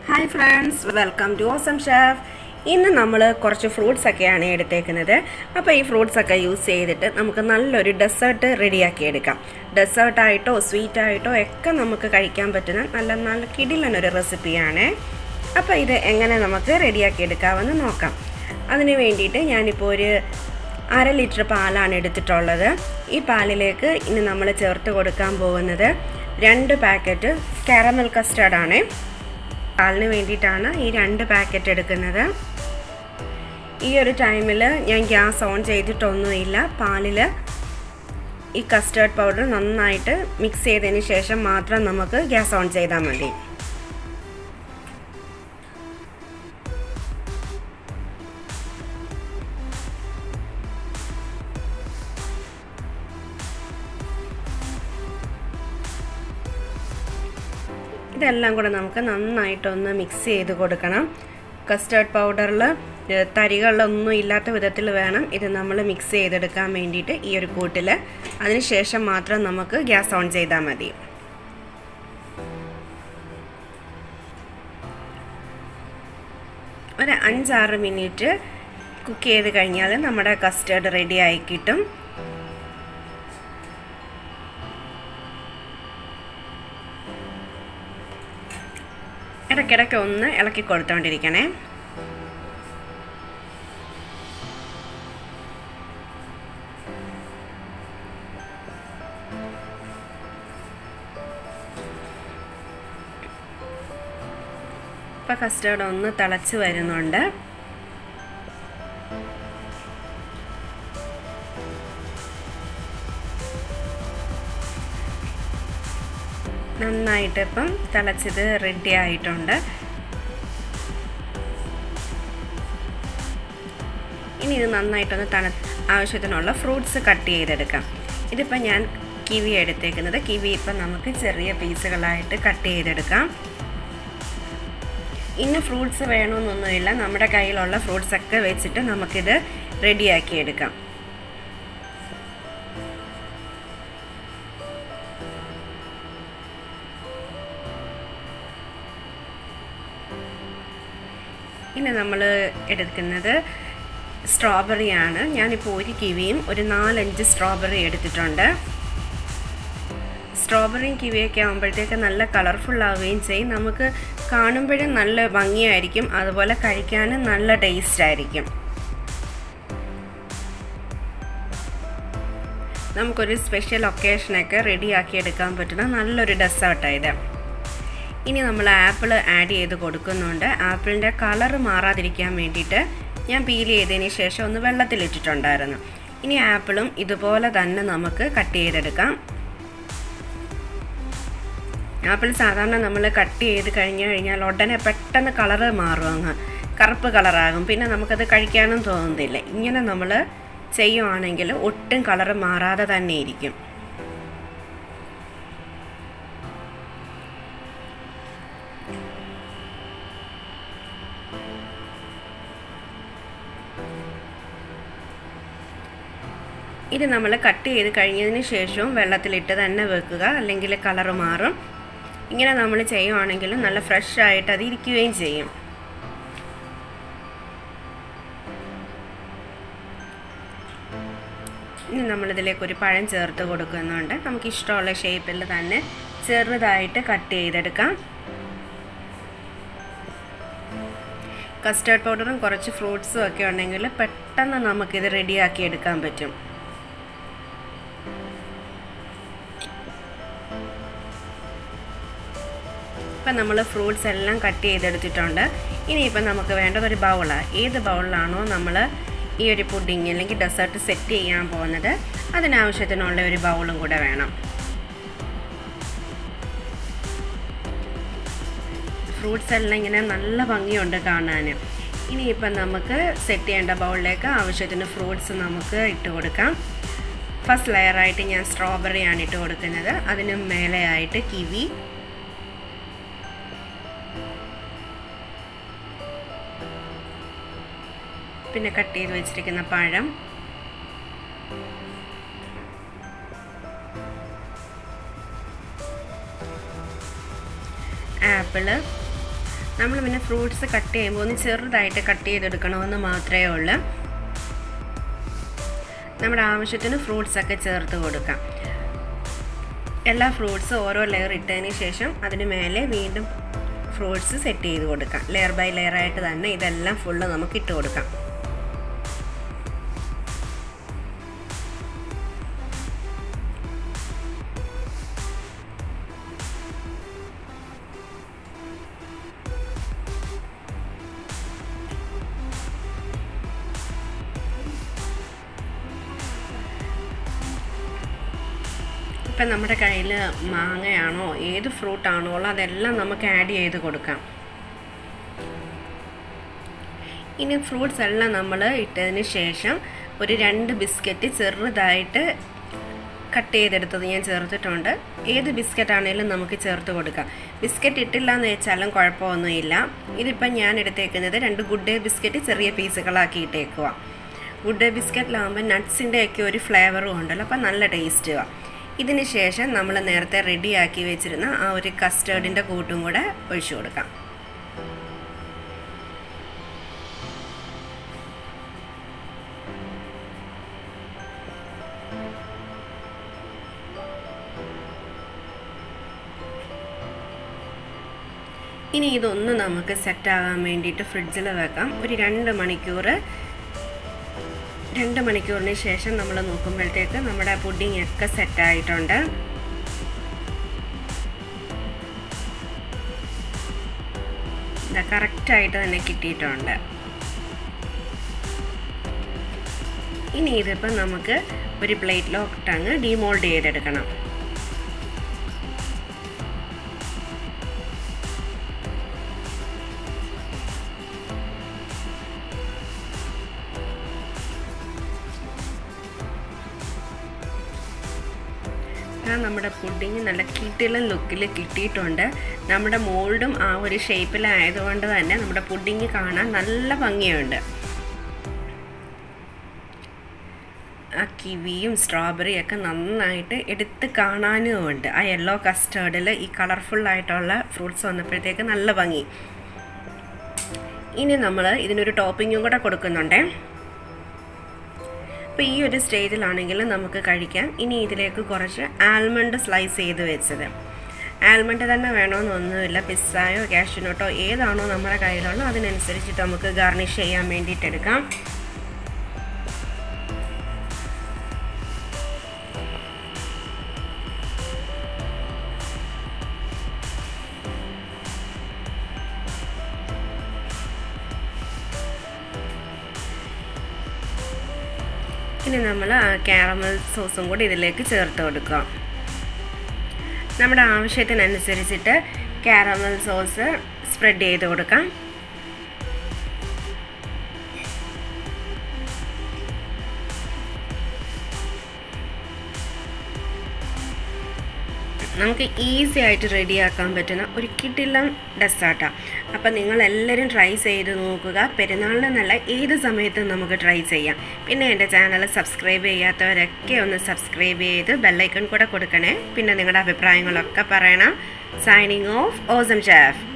hi friends welcome to awesome chef ഇന്ന് നമ്മൾ കുറച്ച് ഫ്രൂട്ട്സ് ഒക്കെയാണ് എടുത്തേക്കുന്നത് അപ്പോൾ ഈ ഫ്രൂട്ട്സ് ഒക്കെ യൂസ് ചെയ്തിട്ട് നമുക്ക് നല്ലൊരു ഡെസേർട്ട് റെഡിയാക്കി എടുക്കാം ഡെസേർട്ടായിട്ടോ സ്വീറ്റായിട്ടോ ഒക്കെ നമുക്ക് കഴിക്കാൻ പറ്റുന്ന നല്ല നല്ല കിടിലനൊരു റെസിപ്പിയാണ് അപ്പോൾ ഇത് എങ്ങനെ നമുക്ക് റെഡിയാക്കി എടുക്കാമെന്ന് നോക്കാം അതിന് വേണ്ടിയിട്ട് ഞാനിപ്പോൾ ഒരു അര ലിറ്റർ പാലാണ് എടുത്തിട്ടുള്ളത് ഈ പാലിലേക്ക് ഇനി നമ്മൾ ചേർത്ത് കൊടുക്കാൻ പോകുന്നത് രണ്ട് പാക്കറ്റ് കാരമൽ കസ്റ്റാർഡാണ് പാലിന് വേണ്ടിയിട്ടാണ് ഈ രണ്ട് പാക്കറ്റ് എടുക്കുന്നത് ഈ ഒരു ടൈമിൽ ഞാൻ ഗ്യാസ് ഓൺ ചെയ്തിട്ടൊന്നുമില്ല പാലിൽ ഈ കസ്റ്റേർഡ് പൗഡർ നന്നായിട്ട് മിക്സ് ചെയ്തതിന് ശേഷം മാത്രം നമുക്ക് ഗ്യാസ് ഓൺ ചെയ്താൽ മതി ഇതെല്ലാം കൂടെ നമുക്ക് നന്നായിട്ടൊന്ന് മിക്സ് ചെയ്ത് കൊടുക്കണം കസ്റ്റേർഡ് പൗഡറിൽ തരികളിലൊന്നും ഇല്ലാത്ത വിധത്തിൽ വേണം ഇത് നമ്മൾ മിക്സ് ചെയ്തെടുക്കാൻ വേണ്ടിയിട്ട് ഈ ഒരു കൂട്ടിൽ അതിനുശേഷം മാത്രം നമുക്ക് ഗ്യാസ് ഓൺ ചെയ്താൽ മതി ഒരു അഞ്ചാറ് മിനിറ്റ് കുക്ക് ചെയ്ത് കഴിഞ്ഞാൽ നമ്മുടെ കസ്റ്റേർഡ് റെഡി ആയി കിട്ടും ഇടയ്ക്കിടയ്ക്ക് ഒന്ന് ഇളക്കി കൊടുത്തോണ്ടിരിക്കണേ ഇപ്പം കസ്റ്റേർഡ് ഒന്ന് തിളച്ച് വരുന്നുണ്ട് നന്നായിട്ട് ഇപ്പം തിളച്ചത് റെഡി ആയിട്ടുണ്ട് ഇനി ഇത് നന്നായിട്ടൊന്ന് തണു ആവശ്യത്തിനുള്ള ഫ്രൂട്ട്സ് കട്ട് ചെയ്തെടുക്കാം ഇതിപ്പോൾ ഞാൻ കിവി എടുത്തേക്കുന്നത് കിവി ഇപ്പം നമുക്ക് ചെറിയ പീസുകളായിട്ട് കട്ട് ചെയ്തെടുക്കാം ഇന്ന ഫ്രൂട്ട്സ് വേണമെന്നൊന്നുമില്ല നമ്മുടെ കയ്യിലുള്ള ഫ്രൂട്ട്സ് ഒക്കെ വെച്ചിട്ട് നമുക്കിത് റെഡിയാക്കി എടുക്കാം ഇനി നമ്മൾ എടുക്കുന്നത് സ്ട്രോബെറി ആണ് ഞാനിപ്പോൾ ഒരു കിവിയും ഒരു നാലഞ്ച് സ്ട്രോബെറി എടുത്തിട്ടുണ്ട് സ്ട്രോബെറിയും കിവിയൊക്കെ ആകുമ്പോഴത്തേക്ക് നല്ല കളർഫുൾ ആവുകയും ചെയ്യും നമുക്ക് കാണുമ്പോഴും നല്ല ഭംഗിയായിരിക്കും അതുപോലെ കഴിക്കാനും നല്ല ടേസ്റ്റ് ആയിരിക്കും നമുക്കൊരു സ്പെഷ്യൽ ഒക്കേഷനൊക്കെ റെഡിയാക്കി എടുക്കാൻ പറ്റുന്ന നല്ലൊരു ഡെസേർട്ടായത് ഇനി നമ്മൾ ആപ്പിൾ ആഡ് ചെയ്ത് കൊടുക്കുന്നുണ്ട് ആപ്പിളിൻ്റെ കളർ മാറാതിരിക്കാൻ വേണ്ടിയിട്ട് ഞാൻ പീൽ ചെയ്തതിന് ശേഷം ഒന്ന് വെള്ളത്തിലിട്ടിട്ടുണ്ടായിരുന്നു ഇനി ആപ്പിളും ഇതുപോലെ തന്നെ നമുക്ക് കട്ട് ചെയ്തെടുക്കാം ആപ്പിൾ സാധാരണ നമ്മൾ കട്ട് ചെയ്ത് കഴിഞ്ഞ് കഴിഞ്ഞാൽ ഉടനെ പെട്ടെന്ന് കളറ് മാറും അങ്ങ് കറുപ്പ് കളറാകും പിന്നെ നമുക്കത് കഴിക്കാനും തോന്നുന്നില്ല ഇങ്ങനെ നമ്മൾ ചെയ്യുവാണെങ്കിൽ ഒട്ടും കളറ് മാറാതെ തന്നെ ഇരിക്കും ഇത് നമ്മൾ കട്ട് ചെയ്ത് കഴിഞ്ഞതിന് ശേഷവും വെള്ളത്തിലിട്ട് തന്നെ വെക്കുക അല്ലെങ്കിൽ കളറ് മാറും ഇങ്ങനെ നമ്മൾ ചെയ്യുവാണെങ്കിൽ നല്ല ഫ്രഷ് ആയിട്ട് അത് ഇരിക്കുകയും ചെയ്യും ഇനി നമ്മളിതിലേക്ക് ഒരു പഴം ചേർത്ത് കൊടുക്കുന്നുണ്ട് നമുക്ക് ഇഷ്ടമുള്ള ഷേപ്പിൽ തന്നെ ചെറുതായിട്ട് കട്ട് ചെയ്തെടുക്കാം കസ്റ്റേർഡ് പൗഡറും കുറച്ച് ഫ്രൂട്ട്സും ഒക്കെ ഉണ്ടെങ്കിൽ പെട്ടെന്ന് നമുക്കിത് റെഡിയാക്കി എടുക്കാൻ പറ്റും ഇപ്പം നമ്മൾ ഫ്രൂട്ട്സ് എല്ലാം കട്ട് ചെയ്തെടുത്തിട്ടുണ്ട് ഇനിയിപ്പം നമുക്ക് വേണ്ടത് ഒരു ബൗളാണ് ഏത് ബൗളിലാണോ നമ്മൾ ഈ ഒരു പുഡിങ് അല്ലെങ്കിൽ ഡെസേർട്ട് സെറ്റ് ചെയ്യാൻ പോകുന്നത് അതിനാവശ്യത്തിനുള്ള ഒരു ബൗളും കൂടെ വേണം ഫ്രൂട്ട്സ് എല്ലാം ഇങ്ങനെ നല്ല ഭംഗിയുണ്ട് കാണാൻ ഇനിയിപ്പം നമുക്ക് സെറ്റ് ചെയ്യേണ്ട ബൗളിലേക്ക് ആവശ്യത്തിന് ഫ്രൂട്ട്സ് നമുക്ക് ഇട്ട് കൊടുക്കാം ഫസ്റ്റ് ലെയറായിട്ട് ഞാൻ സ്ട്രോബെറിയാണ് ഇട്ട് കൊടുക്കുന്നത് അതിന് മേലെയായിട്ട് കിവി പിന്നെ കട്ട് ചെയ്ത് വെച്ചിരിക്കുന്ന പഴം ആപ്പിള് നമ്മൾ പിന്നെ ഫ്രൂട്ട്സ് കട്ട് ചെയ്യുമ്പോൾ ഒന്ന് ചെറുതായിട്ട് കട്ട് ചെയ്തെടുക്കണമെന്ന് മാത്രമേ ഉള്ളൂ നമ്മുടെ ആവശ്യത്തിന് ഫ്രൂട്ട്സ് ഒക്കെ ചേർത്ത് കൊടുക്കാം എല്ലാ ഫ്രൂട്ട്സും ഓരോ ലെയർ ഇട്ടതിന് ശേഷം അതിന് മേലെ വീണ്ടും ഫ്രൂട്ട്സ് സെറ്റ് ചെയ്ത് കൊടുക്കാം ലെയർ ബൈ ലെയർ ആയിട്ട് തന്നെ ഇതെല്ലാം ഫുള്ള് നമുക്ക് ഇട്ട് കൊടുക്കാം ഇപ്പം നമ്മുടെ കയ്യിൽ മാങ്ങയാണോ ഏത് ഫ്രൂട്ടാണോ ഉള്ളത് അതെല്ലാം നമുക്ക് ആഡ് ചെയ്ത് കൊടുക്കാം ഇനി ഫ്രൂട്ട്സ് എല്ലാം നമ്മൾ ഇട്ടതിന് ശേഷം ഒരു രണ്ട് ബിസ്ക്കറ്റ് ചെറുതായിട്ട് കട്ട് ചെയ്തെടുത്തത് ഞാൻ ചേർത്തിട്ടുണ്ട് ഏത് ബിസ്ക്കറ്റ് ആണെങ്കിലും നമുക്ക് ചേർത്ത് കൊടുക്കാം ബിസ്ക്കറ്റ് ഇട്ടില്ല എന്ന് വെച്ചാലും കുഴപ്പമൊന്നുമില്ല ഇതിപ്പം ഞാൻ എടുത്തേക്കുന്നത് രണ്ട് ഗുഡ് ഡേ ബിസ്ക്കറ്റ് ചെറിയ പീസുകളാക്കി ഇട്ടേക്കുക ഗുഡ് ഡേ ബിസ്ക്കറ്റിലാകുമ്പോൾ നട്ട്സിൻ്റെ ഒക്കെ ഒരു ഫ്ലേവറും ഉണ്ടല്ലോ അപ്പം നല്ല ടേസ്റ്റുമാണ് ഇതിന് ശേഷം നമ്മൾ നേരത്തെ റെഡിയാക്കി വെച്ചിരുന്ന ആ ഒരു കസ്റ്റേർഡിൻ്റെ കൂട്ടും കൂടെ ഒഴിച്ചു കൊടുക്കാം ഇനി ഇതൊന്ന് നമുക്ക് സെറ്റാകാൻ വേണ്ടിയിട്ട് ഫ്രിഡ്ജിൽ വെക്കാം ഒരു രണ്ട് മണിക്കൂർ രണ്ട് മണിക്കൂറിന് ശേഷം നമ്മൾ നോക്കുമ്പോഴത്തേക്ക് നമ്മുടെ പുഡിംഗ് ഒക്കെ സെറ്റായിട്ടുണ്ട് ഇതാ കറക്റ്റായിട്ട് തന്നെ കിട്ടിയിട്ടുണ്ട് ഇനി ഇതിപ്പം നമുക്ക് ഒരു പ്ലേറ്റിലോട്ട് അങ്ങ് ഡിമോൾഡ് ചെയ്തെടുക്കണം നമ്മുടെ പുഡിങ് നല്ല കിട്ടിലും ലുക്കിൽ കിട്ടിയിട്ടുണ്ട് നമ്മുടെ മോൾഡും ആ ഒരു ഷേപ്പിലായതുകൊണ്ട് തന്നെ നമ്മുടെ പുഡിങ് കാണാൻ നല്ല ഭംഗിയുണ്ട് ആ കിവിയും സ്ട്രോബെറിയും ഒക്കെ നന്നായിട്ട് എടുത്ത് കാണാനുമുണ്ട് ആ യെല്ലോ കസ്റ്റേർഡിൽ ഈ കളർഫുള്ളായിട്ടുള്ള ഫ്രൂട്ട്സ് വന്നപ്പോഴത്തേക്ക് നല്ല ഭംഗി ഇനി നമ്മൾ ഇതിനൊരു ടോപ്പിങ്ങും കൂടെ കൊടുക്കുന്നുണ്ടേ അപ്പോൾ ഈ ഒരു സ്റ്റേജിലാണെങ്കിൽ നമുക്ക് കഴിക്കാം ഇനി ഇതിലേക്ക് കുറച്ച് ആൽമണ്ട് സ്ലൈസ് ചെയ്ത് വെച്ചത് ആൽമണ്ട് തന്നെ വേണമെന്നൊന്നുമില്ല പിസ്സായോ കാഷ്യൂനട്ടോ ഏതാണോ നമ്മുടെ കയ്യിലുള്ളോ അതിനനുസരിച്ചിട്ട് നമുക്ക് ഗാർണിഷ് ചെയ്യാൻ വേണ്ടിയിട്ട് എടുക്കാം ഇനി നമ്മൾ കാരമൽ സോസും കൂടി ഇതിലേക്ക് ചേർത്ത് കൊടുക്കുക നമ്മുടെ ആവശ്യത്തിനനുസരിച്ചിട്ട് കാരമൽ സോസ് സ്പ്രെഡ് ചെയ്ത് കൊടുക്കാം നമുക്ക് ഈസി ആയിട്ട് റെഡിയാക്കാൻ പറ്റുന്ന ഒരു കിടിലം ഡെസേർട്ടാണ് അപ്പം നിങ്ങൾ എല്ലാവരും ട്രൈ ചെയ്ത് നോക്കുക പെരുന്നാളിനെന്നല്ല ഏത് സമയത്തും നമുക്ക് ട്രൈ ചെയ്യാം പിന്നെ എൻ്റെ ചാനൽ സബ്സ്ക്രൈബ് ചെയ്യാത്തവരൊക്കെ ഒന്ന് സബ്സ്ക്രൈബ് ചെയ്ത് ബെല്ലൈക്കൺ കൂടെ കൊടുക്കണേ പിന്നെ നിങ്ങളുടെ അഭിപ്രായങ്ങളൊക്കെ പറയണം സൈനിങ് ഓഫ് ഓസം ഷെഫ്